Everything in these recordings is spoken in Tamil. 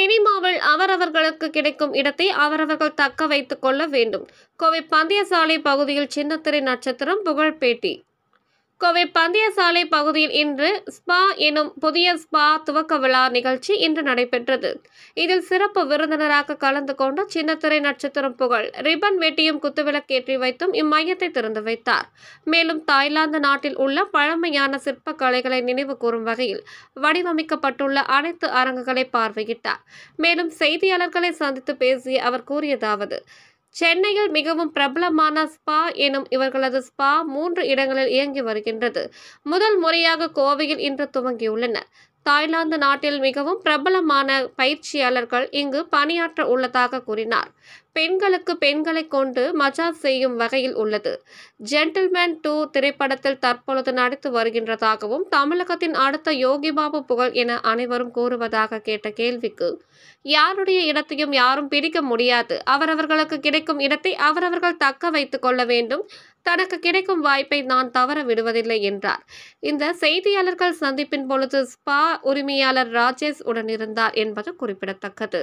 சினிமாவில் அவரவர்களுக்கு கிடைக்கும் இடத்தை அவரவர்கள் தக்க வைத்துக் கொள்ள வேண்டும் கோவை பந்தயசாலை பகுதியில் சின்னத்திரை நட்சத்திரம் புகழ் பேட்டி கோவை பந்தயசாலை பகுதியில் இன்று ஸ்பா எனும் புதிய ஸ்பா துவக்க விழா நிகழ்ச்சி இன்று நடைபெற்றது இதில் சிறப்பு விருந்தினராக கலந்து கொண்ட சின்னத்திரை நட்சத்திரம் புகழ் ரிப்பன் வெட்டியும் குத்துவிளக்கேற்றி வைத்தும் இம்மையத்தை திறந்து வைத்தார் மேலும் தாய்லாந்து நாட்டில் உள்ள பழமையான சிற்ப கலைகளை நினைவு கூறும் வகையில் வடிவமைக்கப்பட்டுள்ள அனைத்து அரங்குகளை பார்வையிட்டார் மேலும் செய்தியாளர்களை சந்தித்து பேசிய அவர் கூறியதாவது சென்னையில் மிகவும் பிரபலமான ஸ்பா எனும் இவர்களது ஸ்பா மூன்று இடங்களில் இயங்கி வருகின்றது முதல் முறையாக கோவையில் இன்று துவங்கியுள்ளனர் தாய்லாந்து நாட்டில் மிகவும் பிரபலமான பயிற்சியாளர்கள் இங்கு பணியாற்ற உள்ளதாக கூறினார் பெண்களுக்கு பெண்களை கொண்டு மஜாஜ் செய்யும் வகையில் உள்ளது ஜென்டில்மேன் டூ திரைப்படத்தில் தற்பொழுது நடித்து வருகின்றதாகவும் தமிழகத்தின் அடுத்த யோகி பாபு புகழ் என அனைவரும் கூறுவதாக கேட்ட கேள்விக்கு யாருடைய இடத்தையும் யாரும் பிடிக்க முடியாது அவரவர்களுக்கு கிடைக்கும் இடத்தை அவரவர்கள் தக்க வைத்துக் கொள்ள வேண்டும் தனக்கு கிடைக்கும் வாய்ப்பை நான் தவற விடுவதில்லை என்றார் இந்த செய்தியாளர்கள் சந்திப்பின் பொழுது ஸ்பா உரிமையாளர் ராஜேஷ் உடனிருந்தார் என்பது குறிப்பிடத்தக்கது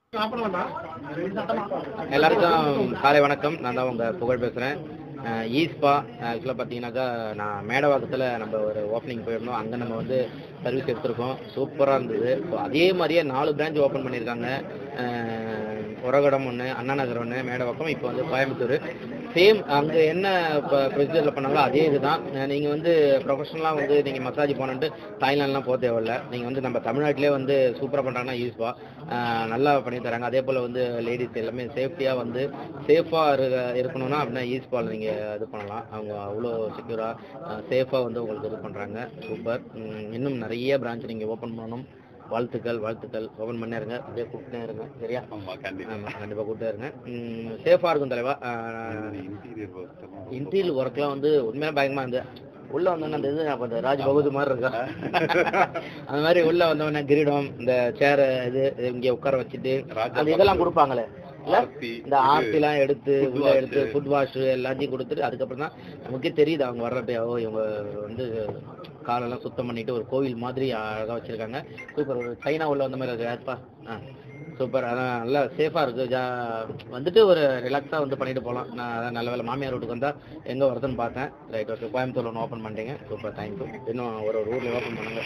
எல்லாருக்கும் காலை வணக்கம் நான் தான் உங்கள் புகழ் பேசுகிறேன் ஈஸ்பா ஆக்சுவலாக பார்த்தீங்கன்னாக்கா நான் மேடவாக்கத்தில் நம்ம ஒரு ஓப்பனிங் போயிருந்தோம் அங்கே நம்ம வந்து சர்வீஸ் எடுத்திருக்கோம் சூப்பராக இருந்தது ஸோ அதே மாதிரியே நாலு பிரான்ச் ஓப்பன் பண்ணியிருக்காங்க அஹ், உரகடம் ஒன்று அண்ணா நகர் ஒன்று மேடவாக்கம் இப்போ வந்து கோயம்புத்தூர் சேம் அங்கே என்ன இப்போ ப்ரொசீஜரில் பண்ணாங்களோ அதே இதுதான் நீங்கள் வந்து ப்ரொஃபஷனலாக வந்து நீங்கள் மசாஜ் போனன்ட்டு தாய்லாண்ட்லாம் போக தேவையில்ல நீங்கள் வந்து நம்ம தமிழ்நாட்டிலே வந்து சூப்பராக பண்ணுறாங்கன்னா யூஸ்பா நல்லா பண்ணி தராங்க அதே போல் வந்து லேடிஸ் எல்லாமே சேஃப்டியாக வந்து சேஃபாக இருக்க இருக்கணும்னா அப்படின்னா ஈஸ்பால் நீங்கள் இது பண்ணலாம் அவங்க அவ்வளோ செக்யூராக சேஃபாக வந்து உங்களுக்கு இது பண்ணுறாங்க சூப்பர் இன்னும் நிறைய பிரான்ச் நீங்கள் ஓப்பன் பண்ணணும் வாழ்த்துக்கள் வாழ்த்துக்கள் ஓப்பன் பண்ணே இருங்க அப்படியே கூப்பிட்டே இருங்க சரியா ஆமா கண்டிப்பா ஆமாம் கண்டிப்பாக கூப்பிட்டே இருங்க சேஃபாக இருக்கும் தலைவா இன்டீரியர் ஒர்க் இன்டீரியல் ஒர்க்லாம் வந்து உண்மையாக பயங்கரமாக இருந்தது உள்ள வந்தோன்னே அந்த இது அப்போ இந்த ராஜ் பகவதி மாதிரி இருக்கா அந்த மாதிரி உள்ள வந்தவொடனே கிரீடம் இந்த சேர் இது இது இங்கே உட்கார வச்சுட்டு ராஜா அந்த இதெல்லாம் கொடுப்பாங்களே இல்ல ஆர்த்தி, இந்த ஆர்த்திலாம் எடுத்து food உள்ள wash. எடுத்து ஃபுட் வாஷ் எல்லாத்தையும் கொடுத்துட்டு அதுக்கப்புறம் தான் நமக்கே தெரியுது அவங்க வர்றப்ப ஓ இவங்க வந்து காலெல்லாம் சுத்தம் பண்ணிட்டு ஒரு கோவில் மாதிரி அழகாக வச்சிருக்காங்க சூப்பர் ஒரு சைனா உள்ள வந்த மாதிரி இருக்கு யாருப்பா ஆ சூப்பர் அதான் நல்லா சேஃபாக இருக்குது ஜா வந்துட்டு ஒரு ரிலாக்ஸாக வந்து பண்ணிட்டு போகலாம் நான் அதான் நல்ல வேலை மாமியார் வீட்டுக்கு வந்தால் எங்கே வருதுன்னு பார்த்தேன் ரைட் ஓகே கோயம்புத்தூர் ஒன்று ஓப்பன் பண்ணிட்டீங்க சூப்பர் தேங்க்யூ இன்னும் ஒரு ஒரு ஊரில் ஓப்பன் பண்ணுங்க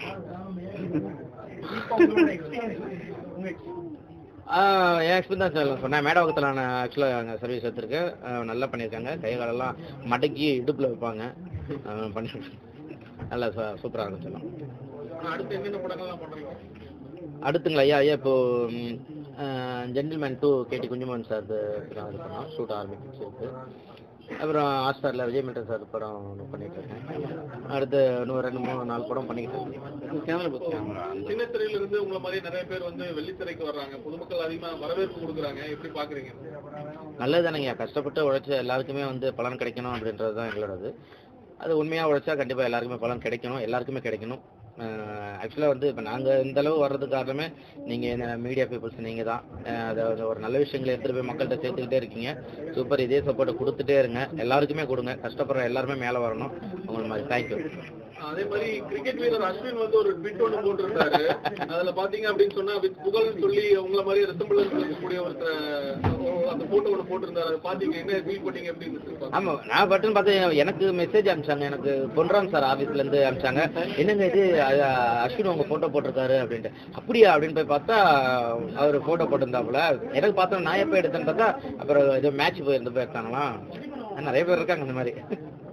ஆ, என் எக்ஸ்பீரியன்ஸ் தான் சொன்னேன் மேடவாக்கத்தில் நான் ஆக்சுவலாக அங்கே சர்வீஸ் எடுத்திருக்கேன் ஆ, நல்லா பண்ணியிருக்காங்க கை காலெல்லாம் மடக்கி இடுப்பில் வைப்பாங்க ஆ, பண்ணி நல்லா சூப்பராக இருக்கும் சொல்லலாம் அடுத்து என்னென்ன படங்கள்லாம் பண்றீங்க அடுத்துங்களா ஐயா ஐயா இப்போ Gentleman two KT Kunjumon sir இது இது பண்ணோம் ஷூட் ஆரம்பிச்சிருக்கு அப்புறம் ஹாட்ஸ்டாரில் விஜய் மிட்டன் சார் படம் ஒன்று பண்ணிட்டு இருக்கேன் அடுத்து இன்னும் ரெண்டு மூணு நாலு படம் பண்ணிக்கிட்டு இருக்கேன் சின்ன திரையில இருந்து உங்களை மாதிரி நிறைய பேர் வந்து வெள்ளித்திரைக்கு வர்றாங்க பொதுமக்கள் அதிகமா வரவேற்பு கொடுக்குறாங்க எப்படி பாக்குறீங்க நல்லது தானேங்க கஷ்டப்பட்டு உழைச்ச எல்லாருக்குமே வந்து பலன் கிடைக்கணும் அப்படின்றது தான் எங்களோடது அது உண்மையாக உழைச்சா கண்டிப்பாக எல்லாருக்குமே பலன் கிடைக்கணும் எல்லாருக்குமே கிடைக்கணும் ஆக்சுவலாக வந்து இப்போ நாங்கள் இந்த அளவு வர்றதுக்கு காரணமே நீங்கள் மீடியா பீப்புள்ஸ் நீங்கள் தான் அஹ் அதாவது ஒரு நல்ல விஷயங்களை எடுத்துகிட்டு போய் மக்கள்கிட்ட சேர்த்துக்கிட்டே இருக்கீங்க சூப்பர் இதே சப்போர்ட்டை கொடுத்துட்டே இருங்க எல்லாருக்குமே கொடுங்க கஷ்டப்படுற எல்லாருமே மேலே வரணும் உங்களுக்கு மாதிரி தேங்க்யூ அதே மாதிரி கிரிக்கெட் வீரர் அஸ்வின் வந்து ஒரு ட்வீட் ஒன்று போட்டிருந்தாரு அதுல பாத்தீங்க அப்படின்னு சொன்னா with புகழ் சொல்லி உங்களை மாதிரி ரெசம்பிளன்ஸ் இருக்கக்கூடிய ஒருத்தர் அந்த போட்டோ ஒன்று போட்டிருந்தாரு அதை பாத்தீங்க என்ன ஃபீல் பண்ணீங்க அப்படின்னு சொல்லுங்க. ஆமா நான் பட்டுன்னு பார்த்து எனக்கு மெசேஜ் அனுப்பிச்சாங்க எனக்கு பொன்ராம் சார் ஆபீஸ்ல இருந்து அனுப்பிச்சாங்க என்னங்க இது அஹ், அஸ்வின் உங்க போட்டோ போட்டிருக்காரு அப்படின்ட்டு அப்படியா அப்படின்னு போய் பார்த்தா அவர் போட்டோ போட்டிருந்தாப்புல எனக்கு பார்த்தோம் நான் எப்போ எடுத்தேன்னு பார்த்தா அப்புறம் ஏதோ மேட்ச் போயிருந்து போய் எடுத்தாங்களாம் நிறைய பேர் இருக்காங்க இந்த மாதிரி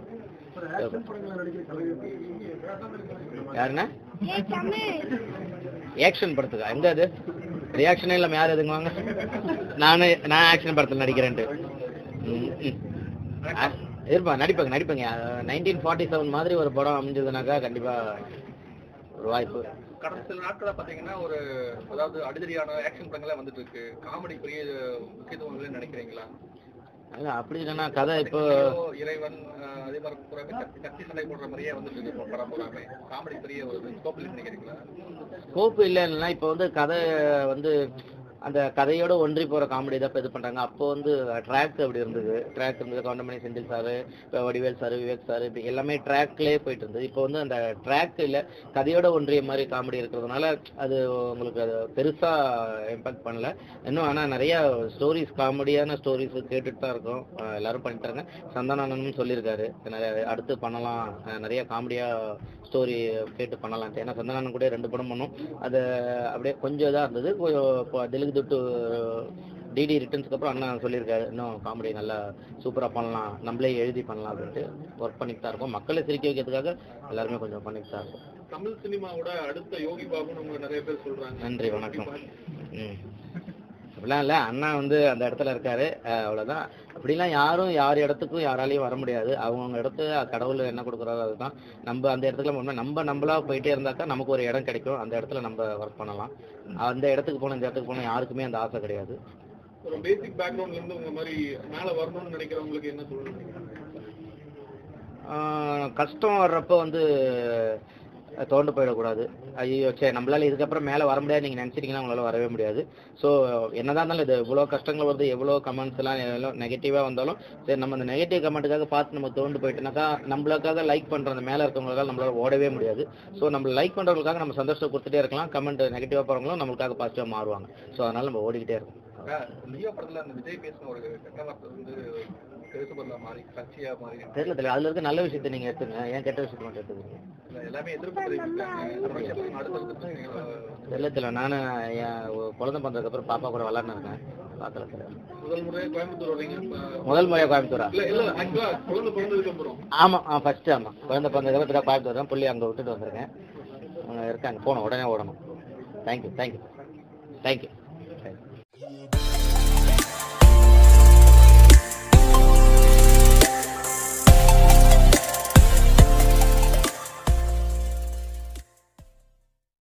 யாருண்ணா ஆக்ஷன் படத்துக்கா எங்க அது ரியாக்ஷனே இல்லாம யார் எதுங்குவாங்க நானு நான் ஆக்ஷன் படத்துல நடிக்கிறேன்ட்டு ம், ம். ஆ, இருப்பா நடிப்பேங்க நடிப்பேங்க நைன்டீன் ஃபார்ட்டி செவன் மாதிரி ஒரு படம் அமைஞ்சதுனாக்கா கண்டிப்பா ஒரு வாய்ப்பு கடந்த சில நாட்களா பாத்தீங்கன்னா ஒரு அதாவது அடிதடியான ஆக்ஷன் படங்களே வந்துட்டு இருக்கு காமெடி பெரிய முக்கியத்துவம் இல்லைன்னு நினைக்கிறீங்களா இல்ல, அப்படி இல்லைன்னா கதை இப்போ ஹீரோ, இறைவன் அஹ், அதே மாதிரி புறாமே கத்தி கத்தி சண்டை போடுற மாதிரியே வந்துட்டு இருக்கு இப்போ படம் பூராமே காமெடி பெரிய ஒரு ஸ்கோப் இல்லைன்னு நினைக்கிறீங்களா ஸ்கோப் இல்லைன்னா இப்போ வந்து கதை வந்து அந்த கதையோட ஒன்றி போகிற காமெடி தான் இப்போ இது பண்ணுறாங்க அப்போ வந்து ட்ராக் அப்படி இருந்தது ட்ராக் இருந்தது கவுண்டமணி செந்தில் சார் இப்போ வடிவேல் சார் விவேக் சார் இப்படி எல்லாமே ட்ராக்லேயே போயிட்டு இருந்தது இப்போ வந்து அந்த ட்ராக் இல்லை கதையோட ஒன்றிய மாதிரி காமெடி இருக்கிறதுனால அது உங்களுக்கு அது பெருசாக இம்பாக்ட் பண்ணல இன்னும் ஆனால் நிறைய ஸ்டோரிஸ் காமெடியான ஸ்டோரிஸ் கேட்டுட்டு தான் இருக்கோம் அஹ் எல்லாரும் பண்ணிட்டாங்க சந்தானனும் சொல்லியிருக்காரு நிறைய அடுத்து பண்ணலாம் அஹ் நிறைய காமெடியாக ஸ்டோரி கேட்டு பண்ணலாம் ஏன்னா சந்தானன் கூட ரெண்டு படம் பண்ணோம் அது அப்படியே கொஞ்சம் இதாக இருந்தது கொஞ்சம் இப்போ தெலுங்கு துட்டு டிடி ரிட்டர்ன்ஸ்க்கு அப்புறம் அண்ணா சொல்லியிருக்காரு இன்னும் காமெடி நல்லா சூப்பராக பண்ணலாம் நம்மளே எழுதி பண்ணலாம் அப்படின்ட்டு ஒர்க் பண்ணிட்டு தான் இருக்கோம் மக்களை சிரிக்க வைக்கிறதுக்காக எல்லாருமே கொஞ்சம் பண்ணிட்டு தான் இருக்கோம் தமிழ் சினிமாவோட அடுத்த யோகி பாபுன்னு உங்க நிறைய பேர் சொல்றாங்க நன்றி வணக்கம் ம் அப்படிலாம் இல்லை அண்ணா வந்து அந்த இடத்துல இருக்காரு அஹ் அவ்வளவுதான் அப்படிலாம் யாரும் யார் இடத்துக்கும் யாராலையும் வர முடியாது அவங்கவுங்க இடத்து கடவுள் என்ன கொடுக்குறாரோ அதுதான் நம்ம அந்த இடத்துல போனோம்னா நம்ம நம்மளா போயிட்டே இருந்தாக்கா நமக்கு ஒரு இடம் கிடைக்கும் அந்த இடத்துல நம்ம ஒர்க் பண்ணலாம் அந்த இடத்துக்கு போகணும் இந்த இடத்துக்கு போகணும் யாருக்குமே அந்த ஆசை கிடையாது ஒரு பேசிக் பேக்ரவுண்ட்ல இருந்து உங்க மாதிரி மேல வரணும்னு நினைக்கிறவங்களுக்கு என்ன சொல்றீங்க ஆஹ் கஷ்டம் வர்றப்போ வந்து அஹ் தோண்டு போயிடக்கூடாது ஐயோ சரி நம்மளால இதுக்கப்புறம் மேலே வர முடியாது நீங்கள் நினச்சிட்டிங்கன்னா உங்களால் வரவே முடியாது ஸோ என்னதான் இருந்தாலும் இது இவ்வளோ கஷ்டங்கள் வருது எவ்வளோ கமெண்ட்ஸ் எல்லாம் எவ்வளோ நெகட்டிவாக வந்தாலும் சரி நம்ம அந்த நெகட்டிவ் கமெண்ட்டுக்காக பார்த்து நம்ம தோண்டு போயிட்டோம்னாக்கா நம்மளுக்காக லைக் பண்ணுற அந்த மேலே இருக்கவங்களுக்காக நம்மளால ஓடவே முடியாது ஸோ நம்ம லைக் பண்ணுறவங்களுக்காக நம்ம சந்தோஷத்தை கொடுத்துட்டே இருக்கலாம் கமெண்ட் நெகட்டிவாக போகிறவங்களும் நம்மளுக்காக பாசிட்டிவாக மாறுவாங்க ஸோ அதனால நம்ம ஓடிக்கிட்டே இருக்கோம் லியோ படத்துல அந்த விஜய் பேசின ஒரு கெட்ட வார்த்தை வந்து பேசப்படல மாறி கட்சியா மாறி தெரியல தெரியல அதில் இருக்க நல்ல விஷயத்தை நீங்கள் எடுத்துங்க ஏன் கெட்ட விஷயத்தை மட்டும் எடுத்துக்கிறீங்க எல்லாமே எதிர்ப்பு தெரிவிக்கிறாங்க அடுத்தடுத்து தெரியல தெரியல நான் என் ஒ- குழந்தை பிறந்ததுக்கப்புறம் பாப்பா கூட விளாட்னு இருக்கேன் பார்க்கல தெரியல முதல் முறையா கோயம்புத்தூர் வர்றீங்க இப்ப- முதல் முறையாக கோயம்புத்தூரா இல்ல இல்ல ஆக்சுவலா குழந்தை பிறந்ததுக்கு அப்புறம் ஆமாம் ஆ ஃபஸ்ட்டு ஆமாம் குழந்தை பிறந்ததுக்கப்புறம் இப்போ கோயம்புத்தூர் தான் புள்ளி அங்கே விட்டுட்டு வந்திருக்கேன் அவங்க இருக்காங்க போகணும் உடனே ஓடணும் தேங்க்யூ தேங்க்யூ தேங்க்யூ